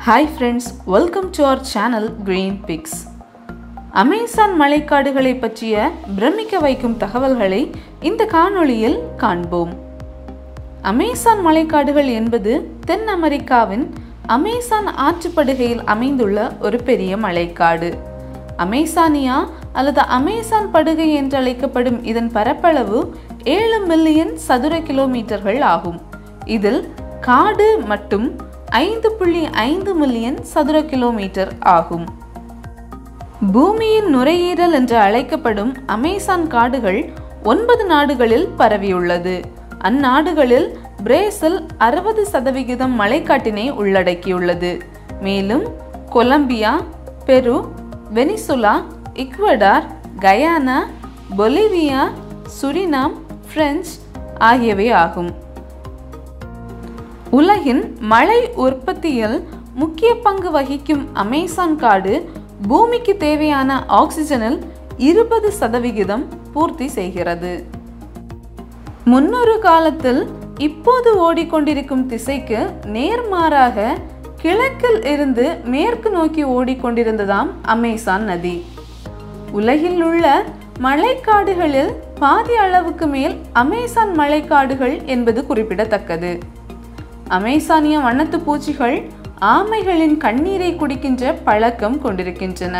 hi friends welcome to our channel Green Picks Amazon மழைக்காடுகளை பற்றிய பிரமிக்க வைக்கும் தகவல்களை இந்த காணொளியில் காண்போம் அமேசான் மழைக்காடுகள் என்பது தென் அமெரிக்காவின் அமேசான் ஆற்றுப்படுகையில் அமைந்துள்ள ஒரு பெரிய மழைக்காடு அமேசானியா அல்லது அமேசான் படுகை என்று அழைக்கப்படும் இதன் பரப்பளவு ஏழு மில்லியன் சதுர கிலோமீட்டர்கள் ஆகும் இதில் காடு மட்டும் ஐந்து புள்ளி ஐந்து மில்லியன் சதுர கிலோமீட்டர் ஆகும் பூமியின் நுரையீரல் என்று அழைக்கப்படும் அமேசான் காடுகள் ஒன்பது நாடுகளில் பரவியுள்ளது அந்நாடுகளில் பிரேசில் அறுபது சதவிகிதம் மழைக்காட்டினை உள்ளடக்கியுள்ளது மேலும் Colombia Peru Venezuela Ecuador Guyana Bolivia Suriname French ஆகியவை ஆகும் உலகின் மழை உற்பத்தியில் முக்கிய பங்கு வகிக்கும் அமேசான் காடு பூமிக்கு தேவையான ஆக்சிஜனில் இருபது சதவிகிதம் பூர்த்தி செய்கிறது முன்னொரு காலத்தில் இப்போது ஓடிக்கொண்டிருக்கும் திசைக்கு நேர்மாறாக கிழக்கில் இருந்து மேற்கு நோக்கி ஓடிக்கொண்டிருந்ததாம் அமேசான் நதி உலகில் உள்ள மழைக்காடுகளில் பாதி அளவுக்கு மேல் அமேசான் மழைக்காடுகள் என்பது குறிப்பிடத்தக்கது அமேசானிய வண்ணத்து பூச்சிகள் ஆமைகளின் கண்ணீரை குடிக்கின்ற பழக்கம் கொண்டிருக்கின்றன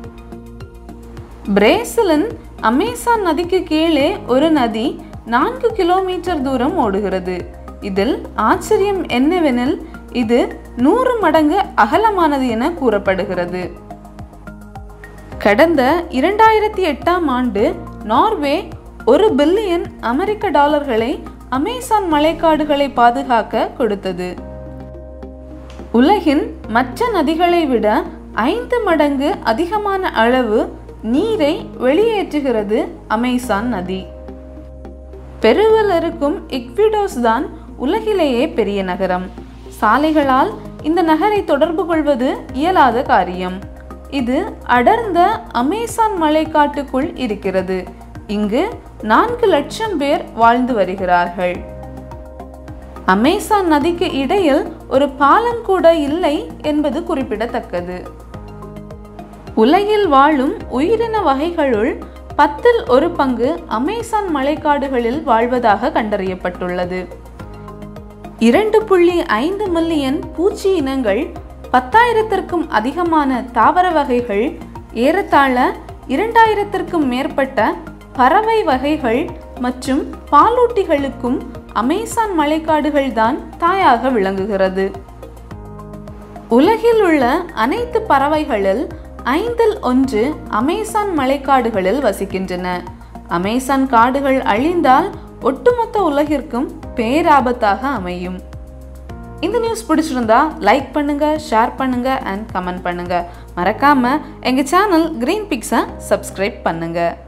பிரேசிலின் அமேசான் நதிக்கு கீழே ஒரு நதி நான்கு கிலோமீட்டர் தூரம் ஓடுகிறது இதில் ஆச்சரியம் என்னவெனில் இது நூறு மடங்கு அகலமானது என கூறப்படுகிறது கடந்த இரண்டாயிரத்தி எட்டாம் ஆண்டு நார்வே ஒரு பில்லியன் அமெரிக்க டாலர்களை அமேசான் மழைக்காடுகளை பாதுகாக்க கொடுத்தது உலகின் மற்ற நதிகளை விட ஐந்து மடங்கு அதிகமான அளவு நீரை வெளியேற்றுகிறது அமேசான் நதி பெருவில் இருக்கும் இக்விடோஸ் தான் உலகிலேயே பெரிய நகரம் சாலைகளால் இந்த நகரை தொடர்பு கொள்வது இயலாத காரியம் இது அடர்ந்த அமேசான் மலைக்காட்டுக்குள் இருக்கிறது இங்கு நான்கு லட்சம் பேர் வாழ்ந்து வருகிறார்கள் அமேசான் நதிக்கு இடையில் ஒரு பாலம் கூட இல்லை என்பது குறிப்பிடத்தக்கது உலகில் வாழும் உயிரின வகைகளுள் பத்தில் ஒரு பங்கு அமேசான் மழைக்காடுகளில் வாழ்வதாக கண்டறியப்பட்டுள்ளது இரண்டு புள்ளி ஐந்து மில்லியன் பூச்சி இனங்கள் பத்தாயிரத்திற்கும் அதிகமான தாவர வகைகள் ஏறத்தாழ இரண்டாயிரத்திற்கும் மேற்பட்ட பறவை வகைகள் மற்றும் பாலூட்டிகளுக்கும் அமேசான் மழைக்காடுகள் தான் தாயாக விளங்குகிறது உலகில் உள்ள அனைத்து பறவைகளில் ஐந்தில் ஒன்று அமேசான் மழைக்காடுகளில் வசிக்கின்றன அமேசான் காடுகள் அழிந்தால் ஒட்டுமொத்த உலகிற்கும் பேராபத்தாக அமையும் இந்த நியூஸ் பிடிச்சிருந்தா லைக் பண்ணுங்க ஷேர் பண்ணுங்க அண்ட் கமெண்ட் பண்ணுங்க மறக்காம எங்க சேனல் கிரீன் பிக்ஸை சப்ஸ்கிரைப் பண்ணுங்க